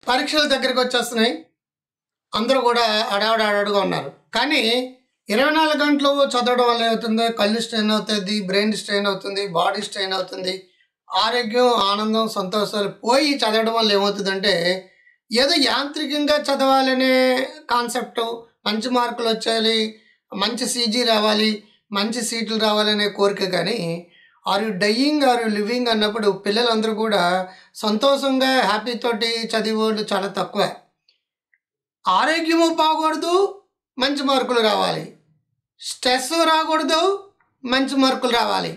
పరీక్షల దగ్గరికి వచ్చేస్తున్నాయి అందరూ కూడా అడావిడ అడాడుగా ఉన్నారు కానీ ఇరవై నాలుగు గంటలు చదవడం వల్ల ఏమవుతుంది కళ్ళు స్ట్రెయిన్ అవుతుంది బ్రెయిన్ స్ట్రెయిన్ అవుతుంది బాడీ స్ట్రెయిన్ అవుతుంది ఆరోగ్యం ఆనందం సంతోషాలు పోయి చదవడం వల్ల ఏమవుతుందంటే ఏదో యాంత్రికంగా చదవాలనే కాన్సెప్ట్ మంచి మార్కులు వచ్చేయాలి మంచి సీజీ రావాలి మంచి సీట్లు రావాలనే కోరిక కానీ are you dying are you living అన్నప్పుడు పిల్లలందరూ కూడా సంతోషంగా హ్యాపీ తోటి చదివేవాళ్ళు చాలా తక్కువ ఆరోగ్యము బాగూడదు మంచి మార్కులు రావాలి స్ట్రెస్ రాకూడదు మంచి మార్కులు రావాలి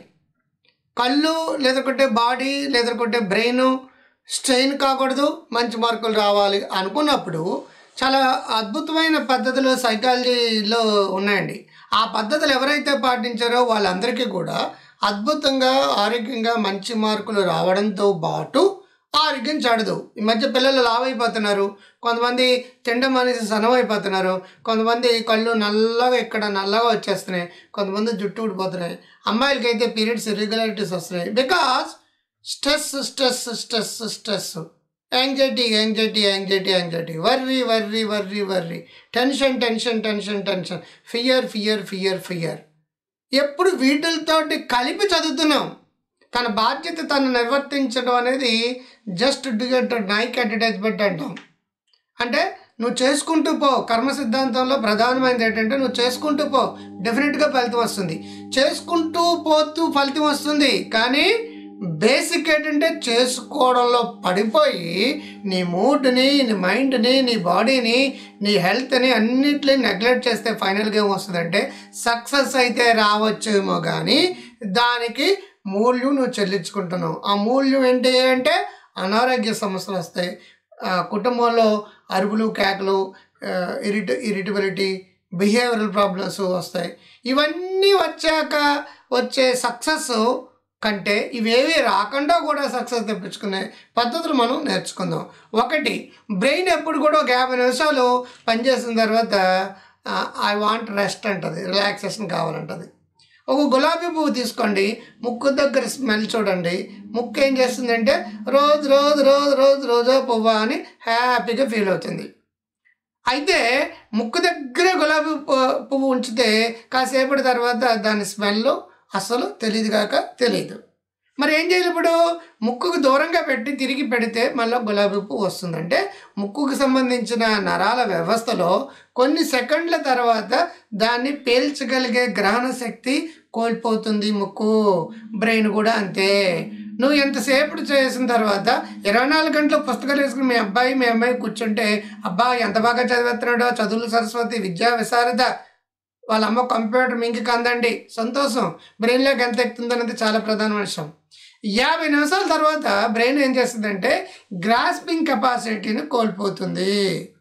కళ్ళు లేదనుకుంటే బాడీ లేదనుకుంటే బ్రెయిన్ స్ట్రెయిన్ కాకూడదు మంచి మార్కులు రావాలి అనుకున్నప్పుడు చాలా అద్భుతమైన పద్ధతులు సైకాలజీలో ఉన్నాయండి ఆ పద్ధతులు ఎవరైతే పాటించారో వాళ్ళందరికీ కూడా అద్భుతంగా ఆరోగ్యంగా మంచి మార్కులు రావడంతో పాటు ఆరోగ్యం చెడదు ఈ మధ్య పిల్లలు లావైపోతున్నారు కొంతమంది తినడం అనేసి సన్నమైపోతున్నారు కొంతమంది కళ్ళు నల్లగా ఇక్కడ నల్లగా వచ్చేస్తున్నాయి కొంతమంది జుట్టు ఊడిపోతున్నాయి అమ్మాయిలకి అయితే పీరియడ్స్ ఇర్రెగ్యులారిటీస్ వస్తున్నాయి because stress stress stress stress anxiety anxiety anxiety anxiety worry worry worry worry tension tension tension tension fear fear fear fear ఎప్పుడు వీటితోటి కలిపి చదువుతున్నాం తన బాధ్యత తను నిర్వర్తించడం అనేది జస్ట్ డిగెట్ నైక్ అడ్వర్టైజ్మెంట్ అంటాం అంటే నువ్వు చేసుకుంటూ పో కర్మ సిద్ధాంతంలో ప్రధానమైనది ఏంటంటే నువ్వు చేసుకుంటూ పో డెఫినెట్గా ఫలితం వస్తుంది చేసుకుంటూ పోతూ ఫలితం వస్తుంది కానీ బేసిక్ ఏంటంటే చేసుకోవడంలో పడిపోయి నీ మూడ్ని నీ మైండ్ని నీ బాడీని నీ హెల్త్ని అన్నిటిని నెగ్లెక్ట్ చేస్తే ఫైనల్గా ఏమొస్తుందంటే సక్సెస్ అయితే రావచ్చేమో కానీ దానికి మూల్యం నువ్వు చెల్లించుకుంటున్నావు ఆ మూల్యం ఏంటి అంటే అనారోగ్య సమస్యలు వస్తాయి ఆ, కుటుంబంలో అరుపులు కేకలు ఇరిట ఇరిటబిలిటీ బిహేవియరల్ ప్రాబ్లమ్స్ వస్తాయి ఇవన్నీ వచ్చాక వచ్చే సక్సెస్ కంటే ఇవేవి రాకుండా కూడా సక్సెస్ తెప్పించుకునే పద్ధతులు మనం నేర్చుకుందాం ఒకటి బ్రెయిన్ ఎప్పుడు కూడా ఒక యాభై నిమిషాలు పనిచేసిన తర్వాత ఐ వాంట్ రెస్ట్ అంటది రిలాక్సేషన్ కావాలంటది ఒక గులాబీ పువ్వు తీసుకోండి ముక్కు దగ్గర స్మెల్ చూడండి ముక్కు ఏం చేస్తుందంటే రోజు రోజు రోజు రోజు రోజా పువ్వా అని హ్యాపీగా ఫీల్ అవుతుంది అయితే ముక్కు దగ్గరే గులాబీ పు- పువ్వు ఉంచితే కాసేపటి తర్వాత దాని స్మెల్ అసలు తెలియదు కాక తెలియదు మరి ఏం చేయాలి ఇప్పుడు ముక్కుకు దూరంగా పెట్టి తిరిగి పెడితే మళ్ళీ గులాబీ పువ్వు వస్తుందంటే ముక్కుకు సంబంధించిన నరాల వ్యవస్థలో కొన్ని సెకండ్ల తర్వాత దాన్ని పేల్చగలిగే గ్రహణ శక్తి కోల్పోతుంది ముక్కు బ్రెయిన్ కూడా అంతే నువ్వు ఎంతసేపు చేసిన తర్వాత ఇరవై నాలుగు గంటలు పుస్తకాలు వేసుకుని మీ అబ్బాయి మీ అమ్మాయి కూర్చుంటే అబ్బా ఎంత బాగా చదివేస్తున్నాడో చదువులు సరస్వతి విద్యా విశారద వాళ్ళ అమ్మ కంప్యూటర్ మింకి కందండి సంతోషం బ్రెయిన్లోకి ఎంత ఎక్కుతుంది అనేది చాలా ప్రధానమైన విషయం యాభై నిమిషాల తర్వాత బ్రెయిన్ ఏం చేస్తుందంటే గ్రాస్పింగ్ కెపాసిటీని కోల్పోతుంది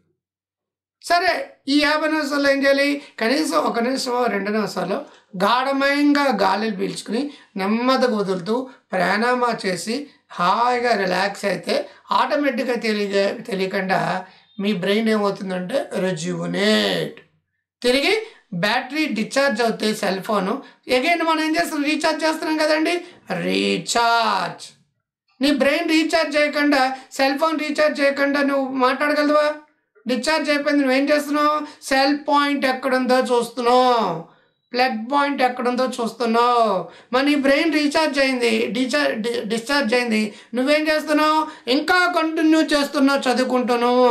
సరే ఈ యాభై నిమిషాల్లో ఏం చేయాలి కనీసం ఒక నిమిషమో రెండు నిమిషాలు గాఢమయంగా గాలిని పీల్చుకుని నెమ్మదిగా వదులుతూ ప్రాణామా చేసి హాయిగా రిలాక్స్ అయితే ఆటోమేటిక్గా తెలియ తెలియకుండా మీ బ్రెయిన్ ఏమవుతుందంటే రెజ్యూనేట్ తిరిగి బ్యాటరీ డిశ్చార్జ్ అవుతాయి సెల్ ఫోను ఎగైన్ మనం ఏం చేస్తున్నాం రీఛార్జ్ చేస్తున్నాం కదండి రీఛార్జ్ నీ బ్రెయిన్ రీఛార్జ్ చేయకుండా సెల్ ఫోన్ రీఛార్జ్ చేయకుండా నువ్వు మాట్లాడగలవా డిశ్చార్జ్ అయిపోయింది నువ్వేం చేస్తున్నావు సెల్ పాయింట్ ఎక్కడుందో చూస్తున్నావు ప్లగ్ పాయింట్ ఎక్కడుందో చూస్తున్నావు మరి నీ బ్రెయిన్ రీఛార్జ్ అయింది డిశ్చార్జ్ డిశ్చార్జ్ అయింది నువ్వేం చేస్తున్నావు ఇంకా కంటిన్యూ చేస్తున్నావు చదువుకుంటున్నావు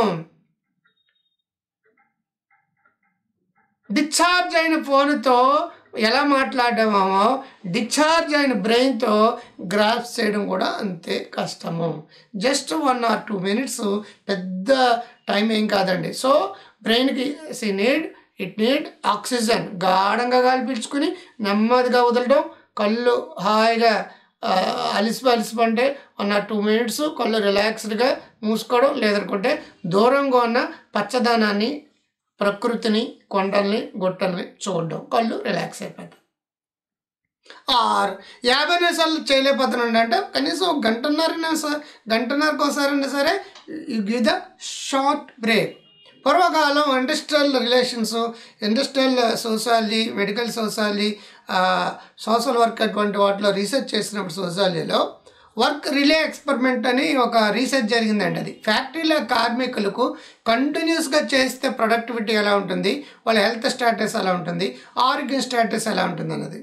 డిశ్చార్జ్ అయిన ఫోన్తో ఎలా మాట్లాడామో డిశ్చార్జ్ అయిన బ్రెయిన్తో గ్రాఫ్స్ చేయడం కూడా అంతే కష్టము just one or two minutes పెద్ద టైం ఏం కాదండి సో బ్రెయిన్కి see need it need oxygen గాఢంగా గాలి పీల్చుకుని నెమ్మదిగా వదలడం కళ్ళు హాయిగా ఆ, అలిసిపి అలిసిపంటే వన్ ఆర్ టూ మినిట్స్ కళ్ళు రిలాక్స్డ్గా మూసుకోవడం లేదనుకుంటే దూరంగా ఉన్న పచ్చదనాన్ని ప్రకృతిని కొండల్ని గుట్టల్ని చూడడం కళ్ళు రిలాక్స్ అయిపోతాయి ఆర్ యాభై నిమిషాలు చేయలేకపోతున్నాడు అంటే కనీసం ఒక గంటన్నర నిమిషం గంటన్నరకు ఒకసారైనా సరే గివ్ ద షార్ట్ బ్రేక్ పూర్వకాలం industrial relations industrial sociology medical sociology social work అటువంటి వాటిలో రీసెర్చ్ చేసినప్పుడు సోషాలజీలో వర్క్ రిలే ఎక్స్పెరిమెంట్ అని ఒక రీసెర్చ్ జరిగిందండి అది ఫ్యాక్టరీలో కార్మికులకు కంటిన్యూస్గా చేస్తే ప్రొడక్టివిటీ ఎలా ఉంటుంది వాళ్ళ హెల్త్ స్టేటస్ ఎలా ఉంటుంది ఆరోగ్యం స్టేటస్ ఎలా ఉంటుంది అన్నది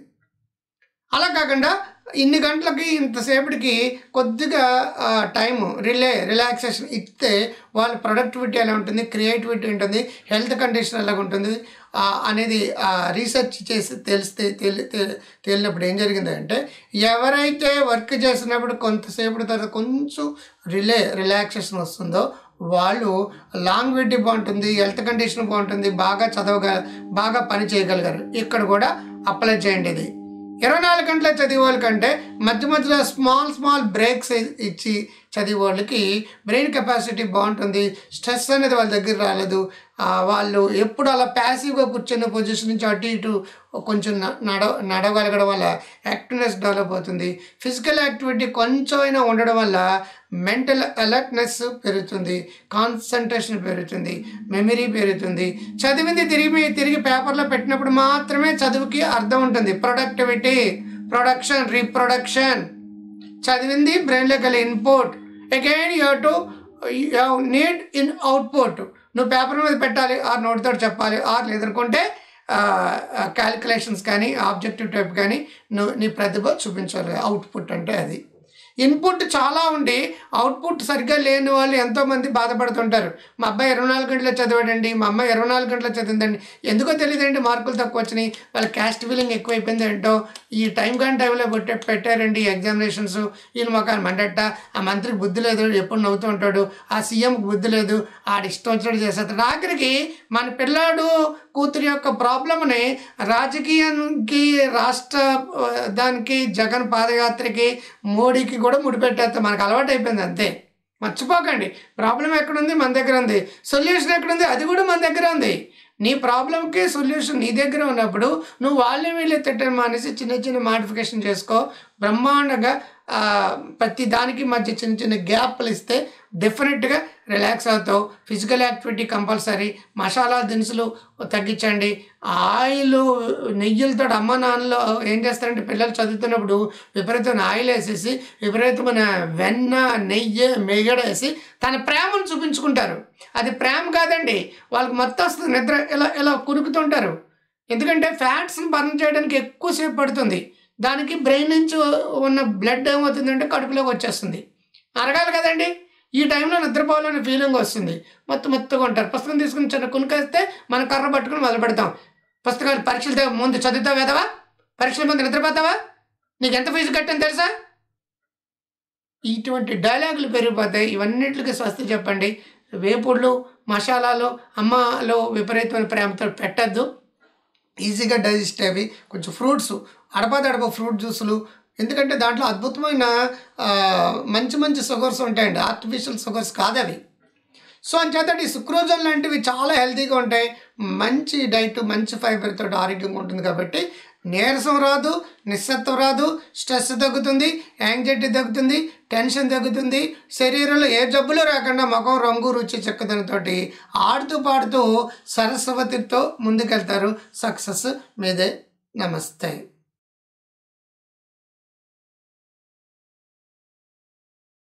అలా కాకుండా ఇన్ని గంటలకి ఇంతసేపటికి కొద్దిగా టైం రిలే రిలాక్సేషన్ ఇస్తే వాళ్ళ ప్రొడక్టివిటీ ఎలా ఉంటుంది క్రియేటివిటీ ఉంటుంది హెల్త్ కండిషన్ ఎలా ఉంటుంది ఆ, అనేది రీసెర్చ్ చేసి తెలిస్తే తెలి తె- తేలినప్పుడు ఏం జరిగిందంటే ఎవరైతే వర్క్ చేసినప్పుడు కొంతసేపటి తర్వాత కొంచెం రిలే రిలాక్సేషన్ వస్తుందో వాళ్ళు లాంగ్విటీ బాగుంటుంది హెల్త్ కండిషన్ బాగుంటుంది బాగా చదవగ బాగా పని చేయగలిగారు ఇక్కడ కూడా అప్లై చేయండి ఇది ఇరవై నాలుగు గంటల చదివే వాళ్ళకంటే మధ్య మధ్యలో స్మాల్ స్మాల్ బ్రేక్స్ ఇచ్చి చదివే వాళ్ళకి బ్రెయిన్ కెపాసిటీ బాగుంటుంది స్ట్రెస్ అనేది వాళ్ళ దగ్గర రాలేదు ఆ, వాళ్ళు ఎప్పుడు అలా ప్యాసివ్గా కూర్చున్న పొజిషన్ నుంచి అటు ఇటు కొంచెం న- నడవ నడవగలగడం వల్ల యాక్టివ్నెస్ డెవలప్ అవుతుంది ఫిజికల్ యాక్టివిటీ కొంచెం అయినా ఉండడం వల్ల మెంటల్ అలర్ట్నెస్ పెరుగుతుంది కాన్సన్ట్రేషన్ పెరుగుతుంది మెమరీ పెరుగుతుంది చదివింది తిరిగి తిరిగి పేపర్లో పెట్టినప్పుడు మాత్రమే చదువుకి అర్థం ఉంటుంది ప్రొడక్టివిటీ ప్రొడక్షన్ రీప్రొడక్షన్ చదివింది బ్రెయిన్లోకి వెళ్ళి input again you to you need in output నువ్వు పేపర్ మీద పెట్టాలి ఆర్ నోట్తో చెప్పాలి ఆర్ ఎదుర్కొంటే క్యాలిక్యులేషన్స్ కానీ ఆబ్జెక్టివ్ టైప్ కానీ నువ్వు నీ ప్రతిభ చూపించాలి అవుట్పుట్ అంటే అది ఇన్పుట్ చాలా ఉండి అవుట్పుట్ సరిగ్గా లేని వాళ్ళు ఎంతోమంది బాధపడుతుంటారు మా అబ్బాయి ఇరవై నాలుగు గంటలు చదివాడండి మా అమ్మాయి ఇరవై నాలుగు గంటలు చదివిందండి ఎందుకో తెలియదండి మార్కులు తక్కువ వచ్చినాయి వాళ్ళ క్యాస్ట్ ఫీలింగ్ ఎక్కువైపోయింది ఏంటో ఈ టైం కానీ టైంలో పెట్టే పెట్టారండి ఎగ్జామినేషన్స్ వీళ్ళు మాకు మండట ఆ మంత్రికి బుద్ధి లేదు ఎప్పుడు నవ్వుతూ ఉంటాడు ఆ సీఎంకి బుద్ధి లేదు ఆడి ఇష్టం వచ్చినట్టు చేసేస్తాడు ఆఖరికి మన పిల్లాడు కూతురి యొక్క ప్రాబ్లమ్ని రాజకీయానికి రాష్ట్ర ఆ, దానికి జగన్ పాదయాత్రకి మోడీకి కూడా ముడిపెట్టేస్తాం మనకు అలవాటు అయిపోయింది అంతే మర్చిపోకండి ప్రాబ్లం ఎక్కడుంది మన దగ్గర ఉంది సొల్యూషన్ ఎక్కడుంది అది కూడా మన దగ్గర ఉంది నీ ప్రాబ్లంకి సొల్యూషన్ నీ దగ్గర ఉన్నప్పుడు నువ్వు వాళ్ళని వీళ్ళు తిట్టడం మానేసి చిన్న చిన్న మాడిఫికేషన్ చేసుకో బ్రహ్మాండంగా ఆ, ప్రతి దానికి మధ్య చిన్న చిన్న గ్యాప్లు ఇస్తే డెఫినెట్గా రిలాక్స్ అవుతావు ఫిజికల్ యాక్టివిటీ కంపల్సరీ మసాలా దినుసులు తగ్గించండి ఆయిల్ నెయ్యిలతో అమ్మ నాన్నలు ఏం చేస్తారంటే పిల్లలు చదువుతున్నప్పుడు విపరీతమైన ఆయిల్ వేసేసి విపరీతమైన వెన్న నెయ్యి మెగడ వేసి తన ప్రేమను చూపించుకుంటారు అది ప్రేమ కాదండి వాళ్ళకి మొత్తం వస్తుంది నిద్ర ఇలా ఇలా కురుకుతుంటారు ఎందుకంటే ఫ్యాట్స్ని బర్న్ చేయడానికి ఎక్కువసేపు పడుతుంది దానికి బ్రెయిన్ నుంచి ఉన్న బ్లడ్ ఏమవుతుందంటే కడుపులోకి వచ్చేస్తుంది అరగాలి కదండి ఈ టైంలో నిద్రపోవాలనే ఫీలింగ్ వస్తుంది మొత్తం మొత్తగా ఉంటారు పుస్తకం తీసుకుని చిన్న కునికేస్తే మనం కర్ర పట్టుకుని మొదలు పెడతాం పుస్తకాలు పరీక్షలు తే- ముందు చదువుతావు వేదవా పరీక్షల ముందు నిద్రపోతావా నీకు ఎంత ఫీజు కట్టని తెలుసా ఇటువంటి డైలాగులు పెరిగిపోతాయి ఇవన్నిటికి స్వస్తి చెప్పండి వేపుళ్ళు మసాలాలు అమ్మలో విపరీతమైన ప్రేమతో పెట్టద్దు ఈజీగా డైజెస్ట్ అవి కొంచెం ఫ్రూట్స్ అడపదడప ఫ్రూట్ జ్యూసులు ఎందుకంటే దాంట్లో అద్భుతమైన ఆ, మంచి మంచి షుగర్స్ ఉంటాయండి ఆర్టిఫిషియల్ షుగర్స్ కాదు అవి సో అంచేత ఈ సుక్రోజన్ లాంటివి చాలా హెల్తీగా ఉంటాయి మంచి డైట్ మంచి ఫైబర్ తోటి ఆరోగ్యంగా ఉంటుంది కాబట్టి నీరసం రాదు నిస్సత్వం రాదు స్ట్రెస్ తగ్గుతుంది యాంగ్జైటీ తగ్గుతుంది టెన్షన్ తగ్గుతుంది శరీరంలో ఏ జబ్బులు రాకుండా ముఖం రంగు రుచి చక్కదనంతోటి ఆడుతూ పాడుతూ సరస్వతితో ముందుకెళ్తారు సక్సెస్ మీదే నమస్తే